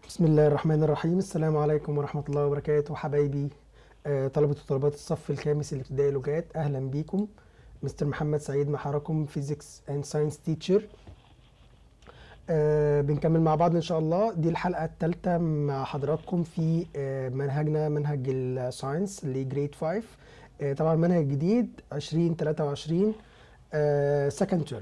بسم الله الرحمن الرحيم السلام عليكم ورحمة الله وبركاته حبايبي آه، طلبة وطالبات الصف الخامس الابتدائي لغات أهلا بيكم مستر محمد سعيد محركم فيزيكس اند ساينس تيتشر بنكمل مع بعض إن شاء الله دي الحلقة الثالثة مع حضراتكم في آه، منهجنا منهج الساينس لجريد 5 آه، طبعا منهج جديد 2023 سكند تيرم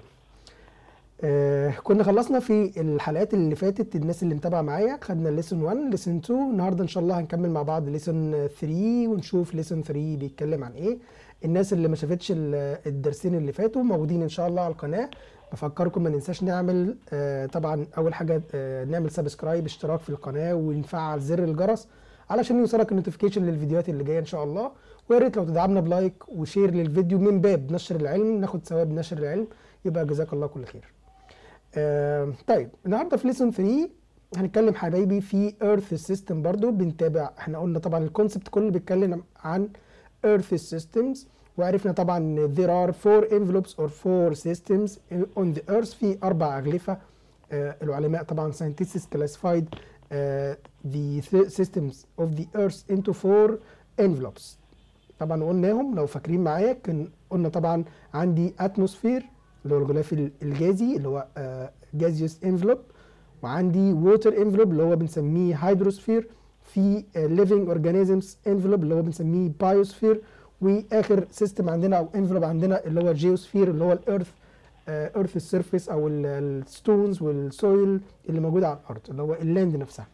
آه كنا خلصنا في الحلقات اللي فاتت الناس اللي متابعه معايا خدنا ليسون 1 ليسون 2 النهارده ان شاء الله هنكمل مع بعض ليسون 3 ونشوف ليسون 3 بيتكلم عن ايه الناس اللي ما شافتش ال- الدرسين اللي فاتوا موجودين ان شاء الله على القناه بفكركم ما ننساش نعمل آه طبعا اول حاجه آه نعمل سبسكرايب اشتراك في القناه ونفعل زر الجرس علشان يوصلك النوتيفيكيشن للفيديوهات اللي جايه ان شاء الله ويا ريت لو تدعمنا بلايك وشير للفيديو من باب نشر العلم ناخد ثواب نشر العلم يبقى جزاك الله كل خير آه، طيب النهارده في ليسون 3 هنتكلم حبايبي في ايرث سيستم برضو بنتابع احنا قلنا طبعا الكونسبت كله بيتكلم عن ايرث سيستمز وعرفنا طبعا إن there are four envelopes or four systems on the earth في اربع اغلفه آه، العلماء طبعا scientists classified آه، the th- systems of the earth into four envelopes طبعا قلناهم لو فاكرين معايا كان قلنا طبعا عندي اتموسفير اللي هو الغلاف ال- الجازي اللي هو جازيوس انفلوب وعندي ووتر انفلوب اللي هو بنسميه هيدروسفير في ليفنج اورجانيزمز انفلوب اللي هو بنسميه بايوسفير واخر سيستم عندنا او انفلوب عندنا اللي هو جيوسفير اللي هو الارث ايرث السيرفيس او الستونز والسويل اللي موجوده على الارض اللي هو اللاند نفسها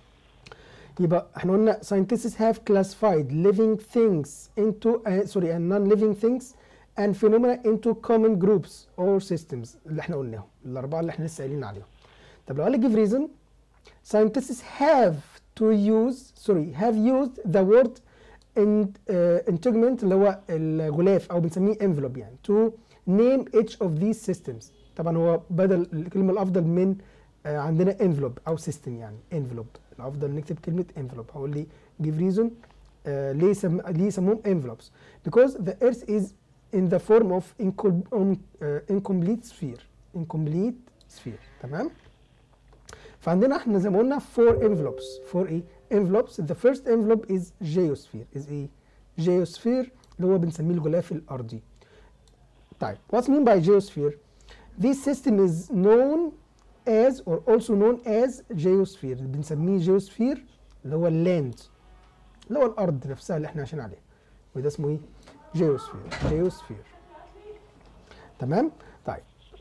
يبقى احنا قلنا scientists have classified living things into uh, sorry and non-living things and phenomena into common groups or systems اللي احنا قلناهم الاربعه اللي احنا لسه قايلين عليهم طب لو قال لي give reason scientists have to use sorry have used the word in, uh, integument اللي هو الغلاف او بنسميه envelope يعني to name each of these systems طبعا هو بدل الكلمه الافضل من آه، عندنا envelope او system يعني envelope الافضل نكتب كلمه envelope هقول لي give reason آه، ليه سم... ليه يسموهم envelopes because the earth is in the form of incom- um, uh, incomplete sphere incomplete sphere تمام فعندنا احنا زي ما قلنا four envelopes four ايه envelopes the first envelope is geosphere is ايه geosphere اللي هو بنسميه الغلاف الارضي طيب what's mean by geosphere this system is known as or also known as geosphere بنسميه geosphere اللي هو اللاند اللي هو الارض نفسها اللي احنا عايشين عليها وده اسمه ايه جيوسفير جيوسفير تمام طيب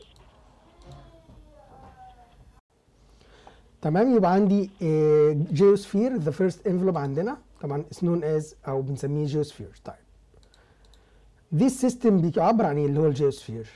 تمام يبقى عندي جيوسفير ذا فيرست انفلوب عندنا طبعا is known as او بنسميه جيوسفير طيب this system بيعبر عن ايه اللي هو الجيوسفير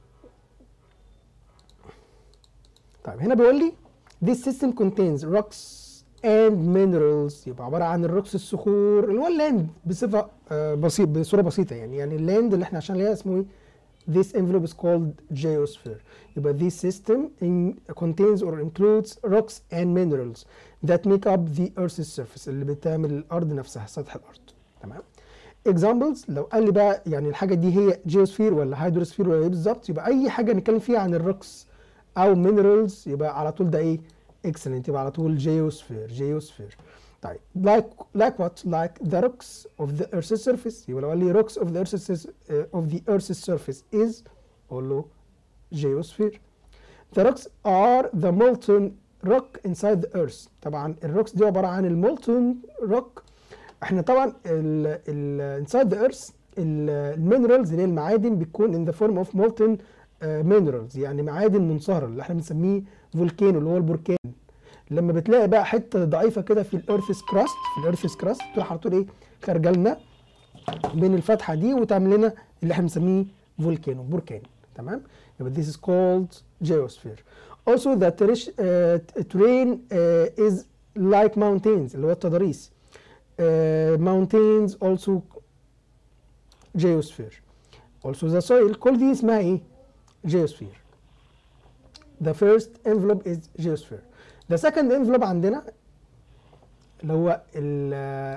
طيب هنا بيقول لي this system contains rocks and minerals يبقى عباره عن الروكس الصخور اللي هو اللاند بصفه آه، بسيط بصوره بسيطه يعني يعني اللاند اللي احنا عشان ليها اسمه ايه This envelope is called geosphere. يبقى this system in, contains or includes rocks and minerals that make up the Earth's surface اللي بتعمل الأرض نفسها سطح الأرض. تمام؟ Examples لو قال لي بقى يعني الحاجة دي هي geosphere ولا hydrosphere ولا ايه بالظبط يبقى أي حاجة نتكلم فيها عن الروكس أو minerals يبقى على طول ده ايه؟ excellent يبقى على طول geosphere geosphere. طيب like like what like the rocks of the earth's surface يبقى لو قال لي rocks of the earth's uh, of the earth's surface is اقول له geosphere the rocks are the molten rock inside the earth طبعا الروكس دي عباره عن المولتون روك احنا طبعا ال ال inside the earth المينرالز اللي هي المعادن بتكون in the form of molten uh, minerals يعني معادن منصهره اللي احنا بنسميه فولكانو اللي هو البركان لما بتلاقي بقى حته ضعيفه كده في الارث كراست في الارث كراست تروح على طول ايه خارجه لنا من الفتحه دي وتعمل لنا اللي احنا بنسميه فولكانو بركان تمام يبقى this is called geosphere also the terri- uh, terrain uh, is like mountains اللي هو التضاريس uh, mountains also geosphere also the soil كل دي اسمها ايه geosphere the first envelope is geosphere the second envelope عندنا اللي هو ال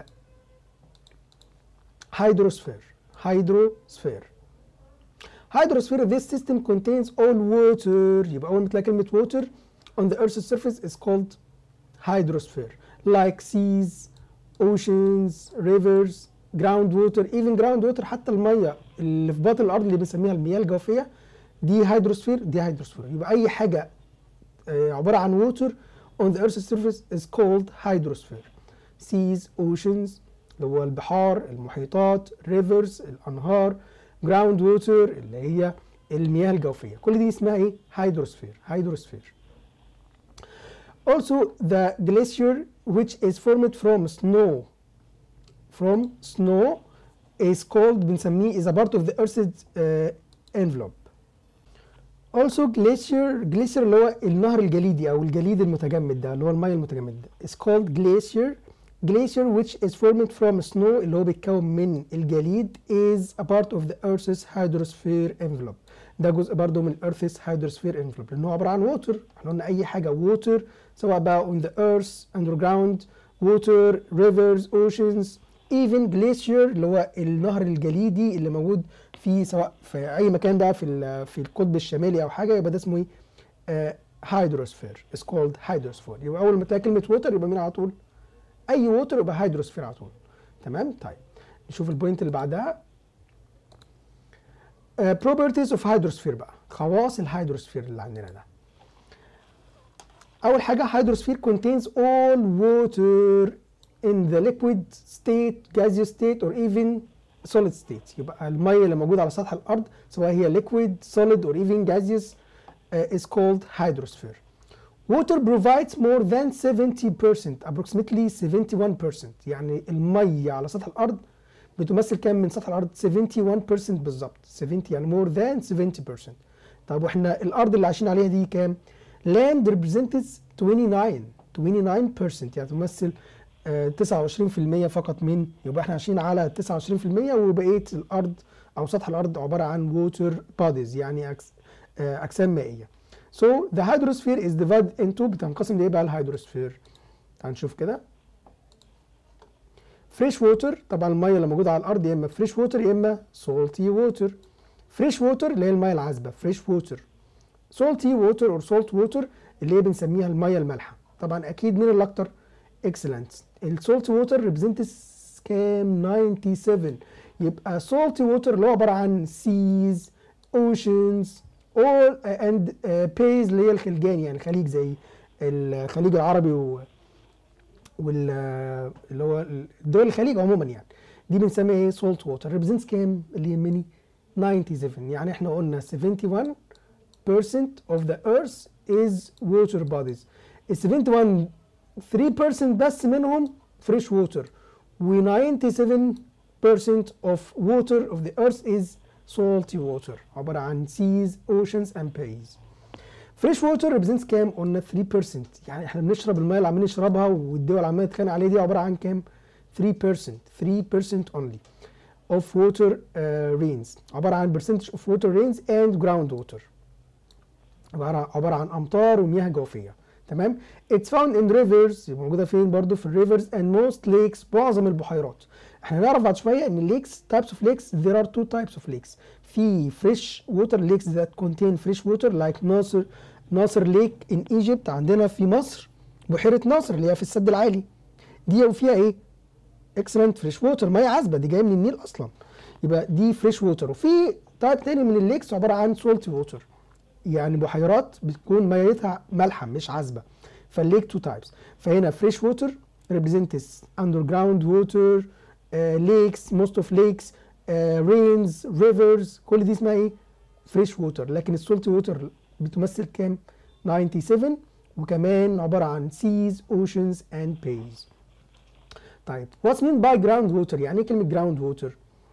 hydrosphere hydrosphere hydrosphere this system contains all water يبقى اول ما تلاقي كلمه water on the earth's surface is called hydrosphere like seas oceans rivers ground water even ground water حتى الميه اللي في باطن الارض اللي بنسميها المياه الجوفيه دي هيدروسفير دي هيدروسفير يبقى اي حاجه آه، عباره عن water on the earth's surface is called hydrosphere seas oceans اللي هو البحار المحيطات rivers الانهار ground water اللي هي المياه الجوفيه كل دي اسمها ايه hydrosphere hydrosphere also the glacier which is formed from snow from snow is called بنسميه is a part of the earth's uh, envelope also glacier glacier اللي هو النهر الجليدي او الجليد المتجمد ده اللي هو الميه المتجمد ده is called glacier glacier which is formed from snow اللي هو بيتكون من الجليد is a part of the earth's hydrosphere envelope ده جزء برضه من earth's hydrosphere envelope لانه عباره عن water احنا قلنا اي حاجه water سواء بقى on the earth underground water rivers oceans even glacier اللي هو النهر الجليدي اللي موجود في سواء في اي مكان بقى في ال- في القطب الشمالي او حاجه يبقى ده اسمه ايه هيدروسفير is called hydrosphere يبقى اول ما تلاقي كلمه ووتر يبقى مين على طول اي ووتر يبقى هيدروسفير على طول تمام طيب نشوف البوينت اللي بعدها uh, properties of hydrosphere بقى خواص الهيدروسفير اللي عندنا ده اول حاجه hydrosphere contains all water in the liquid state gaseous state or even solid state يبقى الميه اللي موجوده على سطح الارض سواء هي liquid solid or even gaseous uh, is called hydrosphere water provides more than 70% approximately 71% يعني الميه على سطح الارض بتمثل كام من سطح الارض 71% بالظبط 70 يعني more than 70% طب واحنا الارض اللي عايشين عليها دي كام land represents 29 29% يعني تمثل آه، 29% فقط من يبقى احنا عايشين على 29% وبقيه الارض او سطح الارض عباره عن water bodies يعني أكس آه، اجسام مائيه so the hydrosphere is divided into بتنقسم لايه بقى الهيدروسفير تعال نشوف كده فريش ووتر طبعا الميه اللي موجوده على الارض يا اما فريش ووتر يا اما سولتي ووتر فريش ووتر اللي هي الميه العذبه فريش ووتر سولتي ووتر اور سولت ووتر اللي هي بنسميها الميه المالحه طبعا اكيد مين اللي اكتر اكسلنت السولت ووتر ريبريزنتس كام 97 يبقى سولتي ووتر اللي هو عباره عن سيز اوشنز اول اند بيز اللي هي الخليجان يعني خليج زي الخليج العربي و وال اللي هو دول الخليج عموما يعني دي بنسميها ايه سولت ووتر ريبريزنتس كام اللي يهمني 97 يعني احنا قلنا 71% of the earth is water bodies ال 71 3% بس منهم fresh water و 97% of water of the earth is salty water عبارة عن seas, oceans and bays. فريش ووتر ريبريزنتس كام؟ قلنا 3% يعني احنا بنشرب الميه اللي عمالين نشربها والدول عماله تتخانق عليها دي عباره عن كام؟ 3% 3% only of water uh, rains عباره عن percentage of water rains and ground water عباره عباره عن امطار ومياه جوفيه تمام it's found in rivers يبقى موجوده فين برضو في الريفرز and most lakes معظم البحيرات احنا نعرف بعد شويه ان الليكس types of lakes there are two types of lakes في fresh water lakes that contain fresh water like ناصر ناصر ليك in Egypt عندنا في مصر بحيره ناصر اللي هي في السد العالي دي وفيها ايه excellent fresh water ميه عذبه دي جايه من النيل اصلا يبقى دي fresh water وفي تايب تاني من الليكس عباره عن salty water يعني بحيرات بتكون ميتها مالحه مش عذبه فالليك تو تايبس فهنا فريش ووتر represents underground water uh, lakes most of lakes uh, rains rivers كل دي اسمها ايه فريش ووتر لكن السولتي ووتر بتمثل كام 97 وكمان عباره عن seas oceans and bays طيب what's mean by ground water يعني ايه كلمه ground water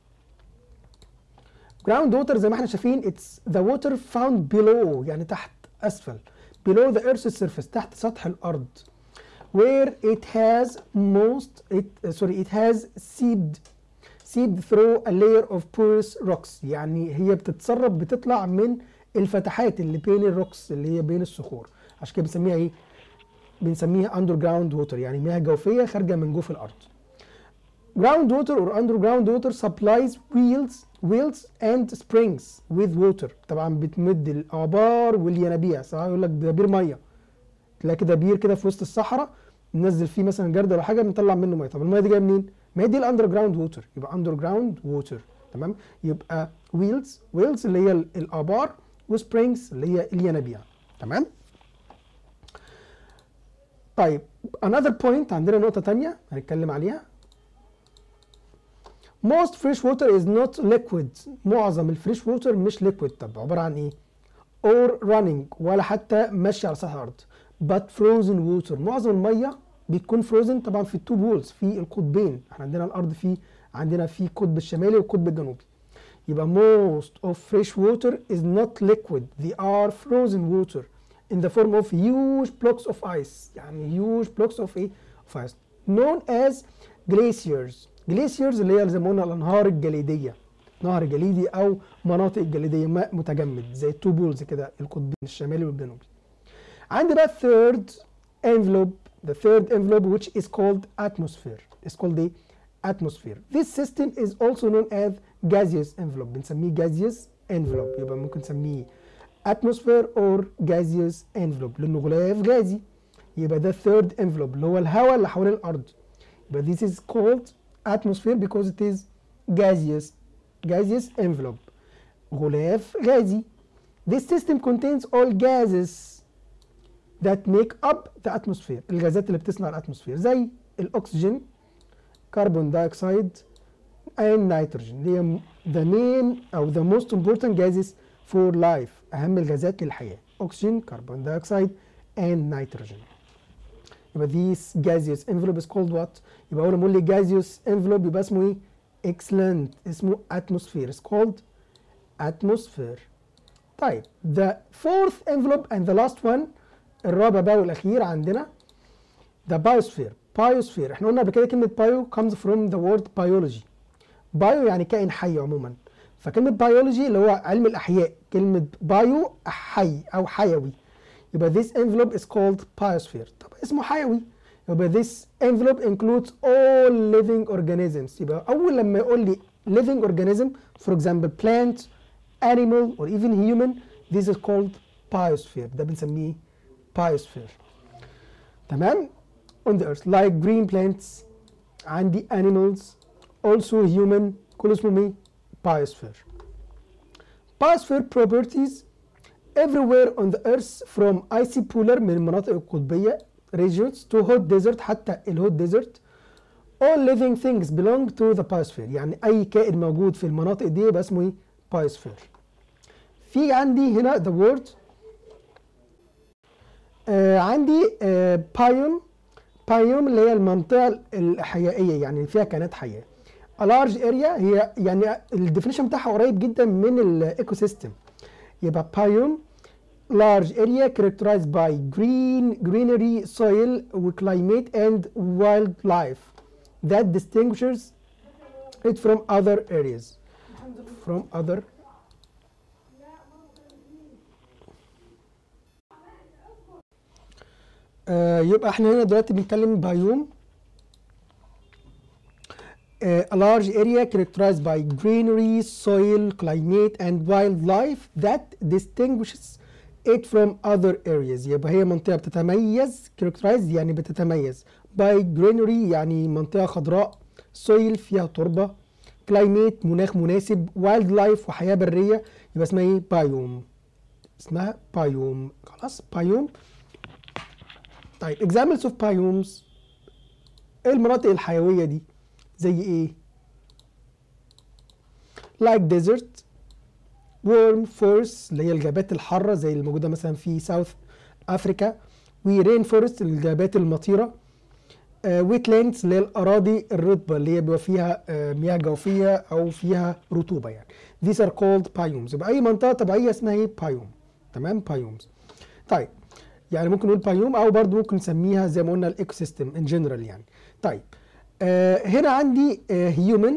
ground water زي ما احنا شايفين it's the water found below يعني تحت اسفل below the earth's surface تحت سطح الارض where it has most it uh, sorry it has seeped seeped through a layer of porous rocks يعني هي بتتسرب بتطلع من الفتحات اللي بين الروكس اللي هي بين الصخور عشان كده بنسميها ايه بنسميها underground water يعني مياه جوفيه خارجه من جوف الارض ground water or underground water supplies wheels wheels and springs with water طبعا بتمد الابار والينابيع سواء يقول لك ده بير ميه تلاقي كده بير كده في وسط الصحراء ننزل فيه مثلا جردل ولا حاجه بنطلع منه ميه طب الميه دي جايه منين ما هي دي الاندر جراوند ووتر يبقى اندر جراوند ووتر تمام يبقى ويلز ويلز اللي هي الابار وسبرينجز اللي هي الينابيع تمام طيب another point عندنا نقطة تانية هنتكلم عليها most fresh water is not liquid معظم الفريش ووتر مش liquid طب عبارة عن ايه or running ولا حتى ماشي على سطح الارض but frozen water معظم المية بتكون فروزن طبعا في التو بولز في القطبين احنا عندنا الارض في عندنا في القطب الشمالي والقطب الجنوبي يبقى most of fresh water is not liquid they are frozen water in the form of huge blocks of ice يعني huge blocks of ايه of ice known as glaciers glaciers اللي هي زي ما قلنا الانهار الجليديه نهر جليدي او مناطق جليديه ماء متجمد زي التو بولز كده القطبين الشمالي والجنوبي عندي بقى third envelope the third envelope which is called atmosphere is called the atmosphere this system is also known as gaseous envelope بنسميه gaseous envelope يبقى ممكن نسميه atmosphere or gaseous envelope لانه غلاف غازي يبقى ده third envelope اللي هو الهواء اللي حوالين الارض يبقى this is called atmosphere because it is gaseous gaseous envelope غلاف غازي this system contains all gases that make up the atmosphere الغازات اللي بتصنع الاتموسفير زي الاكسجين كربون دايوكسيد and nitrogen اللي هي the main او the most important gases for life اهم الغازات للحياه اكسجين كربون دايوكسيد and nitrogen يبقى this gaseous envelope is called what يبقى اول ما اقول لي gaseous envelope يبقى اسمه ايه excellent اسمه atmosphere is called atmosphere طيب the fourth envelope and the last one الرابع بقى والاخير عندنا the biosphere biosphere احنا قلنا قبل كده كلمه bio comes from the word biology bio يعني كائن حي عموما فكلمه biology اللي هو علم الاحياء كلمه bio حي او حيوي يبقى this envelope is called biosphere طب اسمه حيوي يبقى this envelope includes all living organisms يبقى اول لما يقول لي living organism for example plant animal or even human this is called biosphere ده بنسميه biosphere تمام on the earth like green plants عندي animals also human كل اسمه مين biosphere biosphere properties everywhere on the earth from icy polar من المناطق القطبية regions to hot desert حتى الهوت desert all living things belong to the biosphere يعني أي كائن موجود في المناطق دي يبقى اسمه ايه biosphere في عندي هنا the word آه عندي آه بايوم بايوم اللي هي المنطقة الحيائية يعني فيها كائنات حية a large area هي يعني الديفينيشن بتاعها قريب جدا من الايكو سيستم يبقى بايوم large area characterized by green greenery soil climate and wildlife that distinguishes it from other areas from other آه يبقى احنا هنا دلوقتي بنتكلم بايوم uh, a large area characterized by greenery, soil, climate and wildlife that distinguishes it from other areas يبقى هي منطقة بتتميز characterized يعني بتتميز by greenery يعني منطقة خضراء soil فيها تربة climate مناخ مناسب wildlife وحياة برية يبقى اسمها ايه بايوم اسمها بايوم خلاص بايوم طيب examples of biomes ايه المناطق الحيوية دي زي ايه like desert warm forests اللي هي الغابات الحارة زي اللي موجودة مثلا في ساوث افريكا ورين فورست الغابات المطيرة ويت لاندز اللي هي الاراضي الرطبة اللي هي بيبقى فيها uh, مياه جوفية او فيها رطوبة يعني these are called biomes يبقى اي منطقة طبيعية اسمها ايه بايوم تمام biomes طيب يعني ممكن نقول بايوم او برضو ممكن نسميها زي ما قلنا الايكو سيستم ان جنرال يعني طيب آه هنا عندي هيومن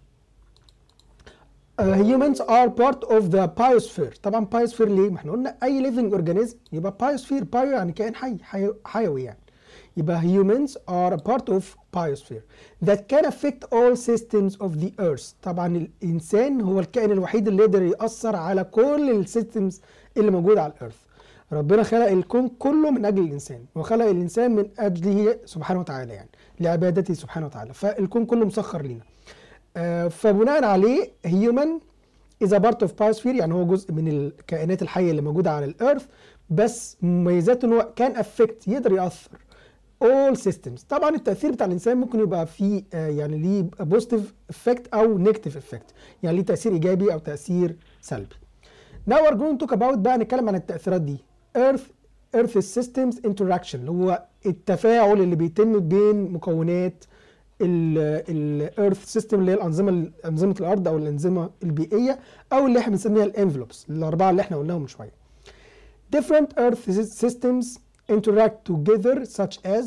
humans are part of the biosphere طبعا biosphere ليه؟ ما احنا قلنا اي living organism يبقى biosphere bio يعني كائن حي, حي حيوي يعني يبقى humans are a part of biosphere that can affect all systems of the earth طبعا الانسان هو الكائن الوحيد اللي يقدر يأثر على كل السيستمز اللي موجوده على الارث ربنا خلق الكون كله من اجل الانسان وخلق الانسان من اجله سبحانه وتعالى يعني لعبادته سبحانه وتعالى فالكون كله مسخر لينا آه، فبناء عليه هيومن از بارت اوف بايوسفير يعني هو جزء من الكائنات الحيه اللي موجوده على الارث بس مميزاته ان هو كان افكت يقدر ياثر all systems طبعا التاثير بتاع الانسان ممكن يبقى فيه آه، يعني ليه بوزيتيف افكت او نيجاتيف افكت يعني ليه تاثير ايجابي او تاثير سلبي Now we're going to talk about بقى نتكلم عن التأثيرات دي Earth Earth Systems Interaction اللي هو التفاعل اللي بيتم بين مكونات الارث سيستم اللي هي الانظمه انظمه الارض او الانظمه البيئيه او اللي احنا بنسميها الانفلوبس الاربعه اللي احنا قلناهم من شويه. Different earth systems interact together such as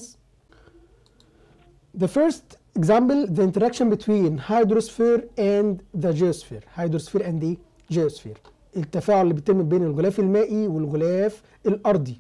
the first example the interaction between hydrosphere and the geosphere hydrosphere and the geosphere التفاعل اللي بيتم بين الغلاف المائي والغلاف الارضي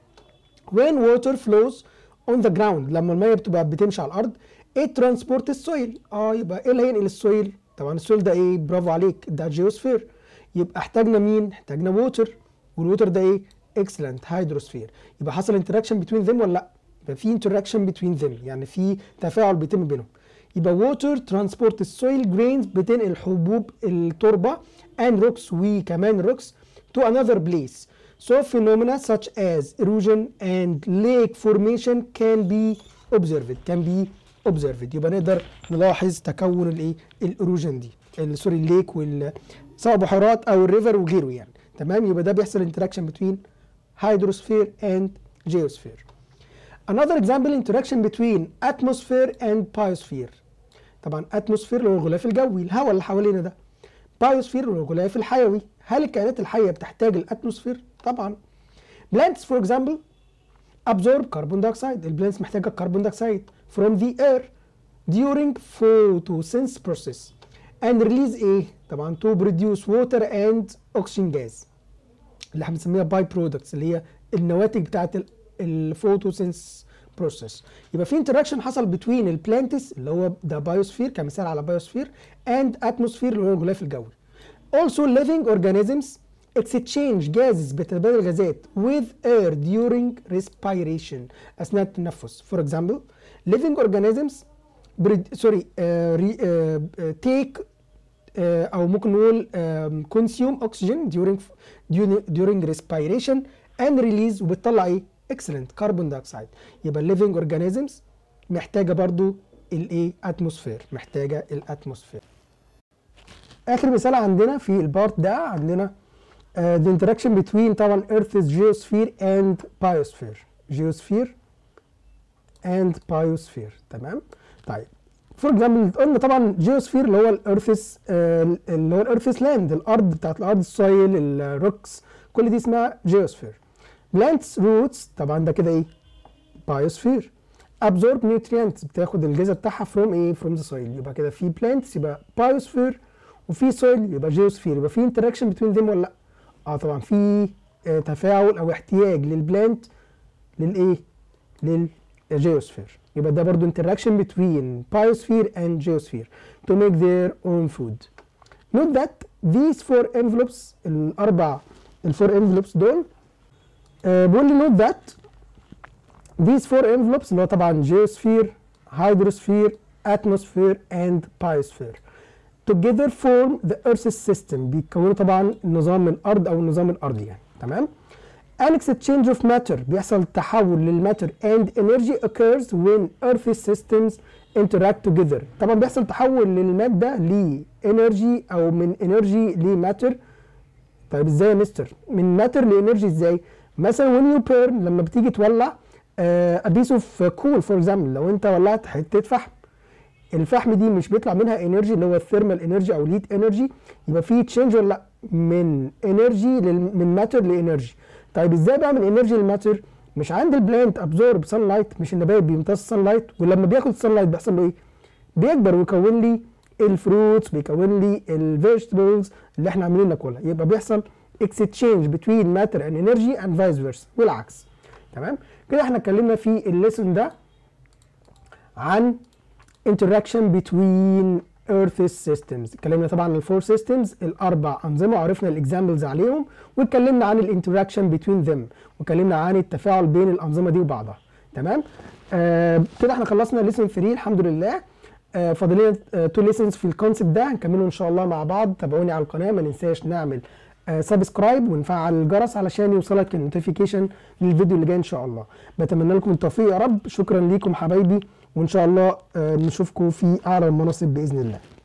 when water flows on the ground لما الميه بتبقى بتمشي على الارض it transport السويل اه يبقى ايه اللي هينقل السويل طبعا السويل ده ايه برافو عليك ده جيوسفير يبقى احتاجنا مين احتاجنا ووتر والووتر ده ايه اكسلنت هيدروسفير يبقى حصل انتراكشن بتوين ذيم ولا لا يبقى في انتراكشن بتوين ذيم يعني في تفاعل بيتم بينهم يبقى ووتر ترانسبورت السويل جرينز بتنقل حبوب التربه and rocks وكمان rocks to another place so phenomena such as erosion and lake formation can be observed can be observed يبقى نقدر نلاحظ تكون الايه الايروجن دي سوري الليك وال سواء بحيرات او الريفر وغيره يعني تمام يبقى ده بيحصل interaction between hydrosphere and geosphere another example interaction between atmosphere and biosphere طبعا atmosphere اللي هو الغلاف الجوي الهواء اللي حوالينا ده بايوسفير اللي هو الغلاف الحيوي هل الكائنات الحيه بتحتاج الاتموسفير طبعا plants for example absorb carbon dioxide البلانتس محتاجه كربون دايوكسيد from the air during photosynthesis process and release ايه طبعا to produce water and oxygen gas اللي احنا بنسميها باي برودكتس اللي هي النواتج بتاعت الفوتوسينثيسيس بروسيس يبقى في انتراكشن حصل بين البلانتس اللي هو ده بايوسفير كمثال على بايوسفير اند اتموسفير اللي هو الغلاف الجوي also living organisms exchange gases بتتبادل غازات with air during respiration اثناء التنفس for example living organisms sorry uh, re, uh, take uh, او ممكن نقول um, consume oxygen during during, during respiration and release وبتطلع ايه اكسلنت كربون دايوكسيد يبقى الليفنج اورجانيزمز محتاجه برضو الايه اتموسفير محتاجه الاتموسفير اخر مثال عندنا في البارت ده عندنا uh, the interaction between طبعا earth's geosphere and biosphere geosphere and biosphere تمام طيب فور اكزامبل قلنا طبعا جيوسفير اللي هو الارثس آه اللي هو الارثس لاند الارض بتاعت الارض السويل الروكس كل دي اسمها جيوسفير plants roots طبعا ده كده ايه biosphere absorb nutrients بتاخد الغذاء بتاعها from ايه from the soil يبقى كده في plants يبقى biosphere وفي soil يبقى geosphere يبقى في interaction between them ولا لا اه طبعا في آه تفاعل او احتياج للبلانت للايه للجيوسفير يبقى ده برضو interaction between biosphere and geosphere to make their own food note that these four envelopes الاربع الفور envelopes دول آه بيقول لي note that these four envelopes اللي هو طبعا geosphere hydrosphere atmosphere and biosphere together form the earth system بيكونوا طبعا نظام الارض او النظام الارضي يعني تمام an exchange of matter بيحصل تحول للماتر and energy occurs when earth systems interact together طبعا بيحصل تحول للماده لانرجي او من انرجي لماتر طيب ازاي يا مستر من ماتر لانرجي ازاي مثلا when you burn لما بتيجي تولع uh, a piece of coal for example لو انت ولعت حته فحم الفحم دي مش بيطلع منها انرجي اللي هو الثيرمال انرجي او ليد انرجي يبقى في تشينج ولا لا من انرجي من ماتر لانرجي طيب ازاي بعمل انرجي للماتر مش عند البلانت ابزورب سان لايت مش النبات بيمتص سان لايت ولما بياخد سان لايت بيحصل له ايه بيكبر ويكون لي الفروتس بيكون لي الفيجيتابلز اللي احنا عاملين ناكلها يبقى بيحصل اكستشينج بتوين ماتر اند انرجي اند فايس فيرسا والعكس تمام كده احنا اتكلمنا في الليسون ده عن interaction between ايرث سيستمز اتكلمنا طبعا عن الفور سيستمز الاربع انظمه وعرفنا الاكزامبلز عليهم واتكلمنا عن الانتراكشن بين ذم واتكلمنا عن التفاعل بين الانظمه دي وبعضها تمام آه كده احنا خلصنا ليسن 3 الحمد لله آه فاضل لنا تو ليسنز في الكونسيبت ده هنكمله ان شاء الله مع بعض تابعوني على القناه ما ننساش نعمل سبسكرايب ونفعل الجرس علشان يوصلك النوتيفيكيشن للفيديو اللي جاي ان شاء الله بتمنى لكم التوفيق يا رب شكرا ليكم حبايبي وان شاء الله آه، نشوفكم في اعلى المناصب باذن الله